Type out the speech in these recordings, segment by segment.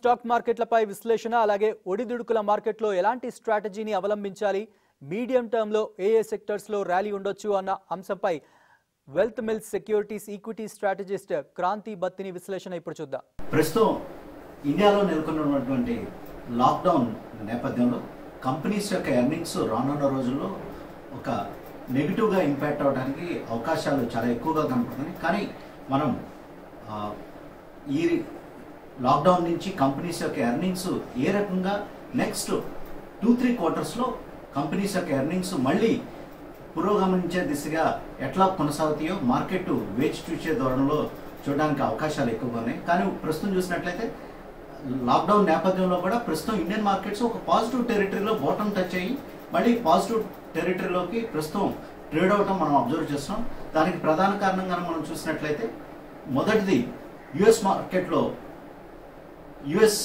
stock మార్కెట్లపై విశ్లేషణ అలాగే ఒడిదుడుకుల మార్కెట్లో ఎలాంటి స్ట్రాటజీని అవలంబించాలి మీడియం టర్మ్లో ఏ ఏ సెక్టర్స్లో ర్యాలీ ఉండొచ్చు అన్న అంశంపై wealth mills securities equity strategist Kranthi Battini విశ్లేషణ ఇప్పుడు చూద్దాం ప్రస్తుతం ఇండియాలో నెలకొన్నటువంటి లాక్డౌన్ నేపథ్యంలో కంపెనీస్ యొక్క ఎర్నింగ్స్ రానున్న రోజుల్లో ఒక నెగిటివ్గా ఇంపాక్ట్ అవడానికి అవకాశాలు చాలా ఎక్కువగా కనపడుతున్నాయి కానీ మనం ఆ, ఈ లాక్డౌన్ నుంచి కంపెనీస్ యొక్క ఎర్నింగ్స్ ఏ రకంగా నెక్స్ట్ టూ త్రీ క్వార్టర్స్లో కంపెనీస్ యొక్క ఎర్నింగ్స్ మళ్ళీ పురోగమించే దిశగా ఎట్లా కొనసాగుతాయో మార్కెట్ వేచి చూసే ధోరణిలో చూడడానికి అవకాశాలు ఎక్కువగా ఉన్నాయి కానీ ప్రస్తుతం చూసినట్లయితే లాక్డౌన్ నేపథ్యంలో కూడా ప్రస్తుతం ఇండియన్ మార్కెట్స్ ఒక పాజిటివ్ టెరిటరీలో బాటమ్ టచ్ అయ్యి మళ్ళీ పాజిటివ్ టెరిటరీలోకి ప్రస్తుతం ట్రేడ్ అవటం మనం అబ్జర్వ్ చేస్తున్నాం దానికి ప్రధాన కారణంగా మనం చూసినట్లయితే మొదటిది యుఎస్ మార్కెట్లో యుఎస్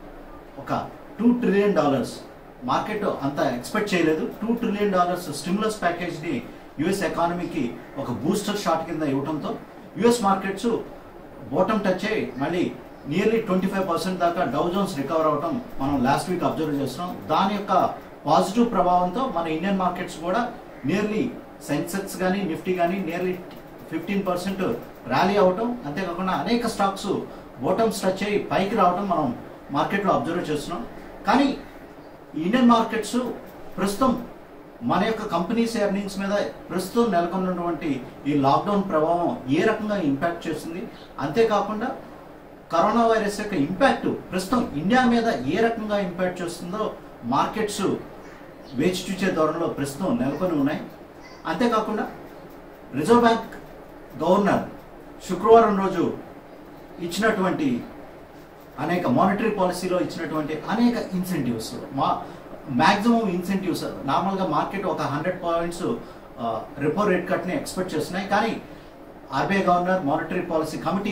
ఒక టూ ట్రిలియన్ డాలర్స్ మార్కెట్ అంత ఎక్స్పెక్ట్ చేయలేదు టూ ట్రిలియన్ డాలర్స్ స్టిమ్యులస్ ప్యాకేజ్ని యుఎస్ ఎకానమీకి ఒక బూస్టర్ షాట్ కింద ఇవ్వడంతో యుఎస్ మార్కెట్స్ బాటమ్ టచ్ అయ్యి మళ్ళీ నియర్లీ ట్వంటీ ఫైవ్ పర్సెంట్ దాకా డౌ జోన్స్ రికవర్ అవటం మనం లాస్ట్ వీక్ అబ్జర్వ్ చేస్తున్నాం దాని యొక్క పాజిటివ్ ప్రభావంతో మన ఇండియన్ మార్కెట్స్ కూడా నియర్లీ సెన్సెక్స్ కానీ నిఫ్టీ కానీ నియర్లీ ఫిఫ్టీన్ పర్సెంట్ ర్యాలీ అవటం అంతేకాకుండా అనేక స్టాక్స్ బాటమ్స్ టచ్ అయ్యి పైకి రావటం మనం మార్కెట్లో అబ్జర్వ్ చేస్తున్నాం కానీ ఇండియన్ మార్కెట్స్ ప్రస్తుతం మన యొక్క కంపెనీస్ ఎర్నింగ్స్ మీద ప్రస్తుతం నెలకొన్నటువంటి ఈ లాక్డౌన్ ప్రభావం ఏ రకంగా ఇంపాక్ట్ చేస్తుంది అంతేకాకుండా కరోనా వైరస్ యొక్క ఇంపాక్ట్ ప్రస్తుతం ఇండియా మీద ఏ రకంగా ఇంపాక్ట్ చేస్తుందో మార్కెట్స్ వేచి చూచే ధోరణిలో ప్రస్తుతం నెలకొని ఉన్నాయి అంతేకాకుండా రిజర్వ్ బ్యాంక్ గవర్నర్ శుక్రవారం రోజు ఇచ్చినటువంటి అనేక మానిటరీ పాలసీలో ఇచ్చినటువంటి అనేక ఇన్సెంటివ్స్ మా మ్యాక్సిమం ఇన్సెంటివ్స్ నార్మల్గా మార్కెట్ ఒక హండ్రెడ్ పాయింట్స్ రిపో రేట్ కట్ని ఎక్స్పెక్ట్ చేస్తున్నాయి కానీ RBI governor monetary policy committee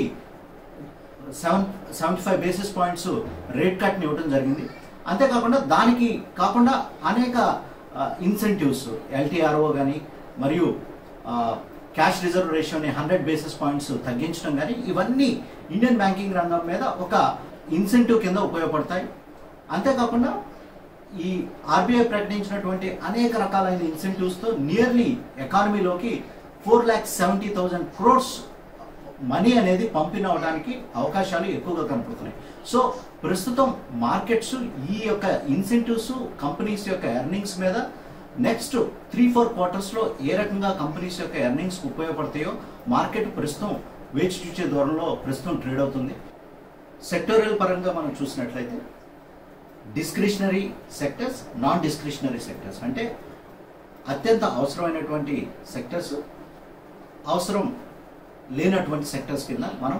seven seventy five basis points rate కట్ని ఇవ్వడం జరిగింది అంతేకాకుండా దానికి కాకుండా అనేక ఇన్సెంటివ్స్ ఎల్టీఆర్ఓ కానీ మరియు క్యాష్ రిజర్వ్ రేషియోని హండ్రెడ్ బేసిస్ పాయింట్స్ తగ్గించడం కానీ ఇవన్నీ ఇండియన్ బ్యాంకింగ్ రంగం మీద ఒక ఇన్సెంటివ్ కింద ఉపయోగపడతాయి అంతేకాకుండా ఈ ఆర్బీఐ ప్రకటించినటువంటి అనేక రకాలైన ఇన్సెంటివ్స్తో నియర్లీ ఎకానమీలోకి four lakhs seventy thousand crores money అనేది పంపిణీ అవడానికి అవకాశాలు ఎక్కువగా కనపడుతున్నాయి సో ప్రస్తుతం మార్కెట్స్ ఈ యొక్క ఇన్సెంటివ్స్ కంపెనీస్ యొక్క ఎర్నింగ్స్ మీద నెక్స్ట్ త్రీ ఫోర్ క్వార్టర్స్లో ఏ రకంగా కంపెనీస్ యొక్క ఎర్నింగ్స్ ఉపయోగపడతాయో మార్కెట్ ప్రస్తుతం వేచి చూచే ధోరణిలో ప్రస్తుతం ట్రేడ్ అవుతుంది సెక్టోరియల్ పరంగా మనం చూసినట్లయితే discretionary sectors non discretionary sectors అంటే అత్యంత అవసరమైనటువంటి సెక్టర్స్ అవసరం లేనటువంటి సెక్టర్స్ కింద మనం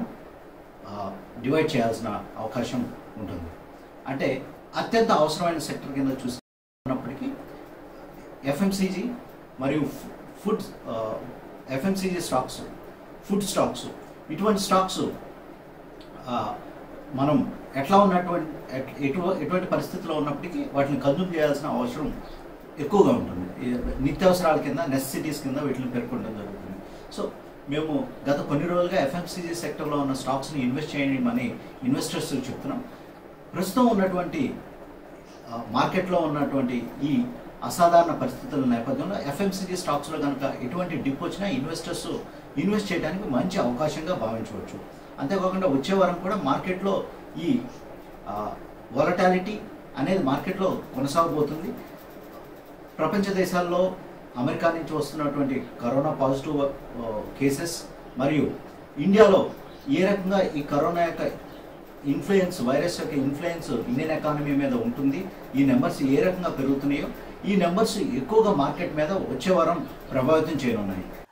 డివైడ్ చేయాల్సిన అవకాశం ఉంటుంది అంటే అత్యంత అవసరమైన సెక్టర్ కింద చూసినప్పటికీ ఎఫ్ఎంసీజీ మరియు food FMCG stocks food stocks ఇటువంటి స్టాక్స్ మనం ఎట్లా ఉన్నటువంటి ఎట్- ఎటు ఎటువంటి పరిస్థితిలో ఉన్నప్పటికీ వాటిని కన్జ్యూమ్ చేయాల్సిన అవసరం ఎక్కువగా ఉంటుంది ఈ నిత్యావసరాల కింద నెసెసిటీస్ కింద వీటిని పేర్కొనడం జరుగుతుంది సో మేము గత కొన్ని రోజులుగా ఎఫ్ఎంసీజీ సెక్టర్లో ఉన్న స్టాక్స్ని ఇన్వెస్ట్ చేయమని ఇన్వెస్టర్స్ చెప్తున్నాం ప్రస్తుతం ఉన్నటువంటి ఆ, మార్కెట్లో ఉన్నటువంటి ఈ అసాధారణ పరిస్థితుల నేపథ్యంలో ఎఫ్ఎంసీజీ స్టాక్స్లో కనుక ఎటువంటి డిప్ వచ్చినా ఇన్వెస్టర్స్ ఇన్వెస్ట్ చేయడానికి మంచి అవకాశంగా భావించవచ్చు అంతేకాకుండా వచ్చే వారం కూడా మార్కెట్లో ఈ వొలటాలిటీ అనేది మార్కెట్లో కొనసాగబోతుంది ప్రపంచ దేశాల్లో అమెరికా నుంచి వస్తున్నటువంటి కరోనా పాజిటివ్ కేసెస్ మరియు ఇండియాలో ఏ రకంగా ఈ కరోనా యొక్క ఇన్ఫ్లుయెన్స్ వైరస్ యొక్క ఇన్ఫ్లుయెన్స్ ఇండియన్ ఎకానమీ మీద ఉంటుంది ఈ నెంబర్స్ ఏ రకంగా పెరుగుతున్నాయో ఈ నెంబర్స్ ఎక్కువగా మార్కెట్ మీద వచ్చే వారం ప్రభావితం చేయనున్నాయి